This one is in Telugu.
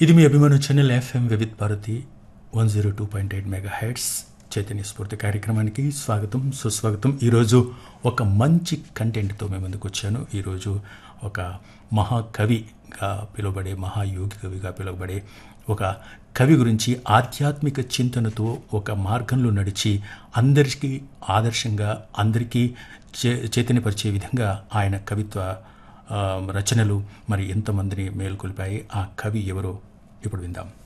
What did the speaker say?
ఇది మీ అభిమాన channel FM Vividh Bharati one zero two point eight mega hertz చైతన్య స్ఫూర్తి కార్యక్రమానికి స్వాగతం సుస్వాగతం ఈరోజు ఒక మంచి కంటెంట్తో మేము ముందుకు వచ్చాను ఈరోజు ఒక మహాకవిగా పిలువబడే మహాయోగి కవిగా పిలువబడే ఒక కవి గురించి ఆధ్యాత్మిక చింతనతో ఒక మార్గంలో నడిచి అందరికీ ఆదర్శంగా అందరికీ చే చైతన్యపరిచే విధంగా ఆయన కవిత్వ ఆ, రచనలు మరి ఎంతమందిని మేల్కొల్పాయి ఆ కవి ఎవరో ఇప్పుడు విందాం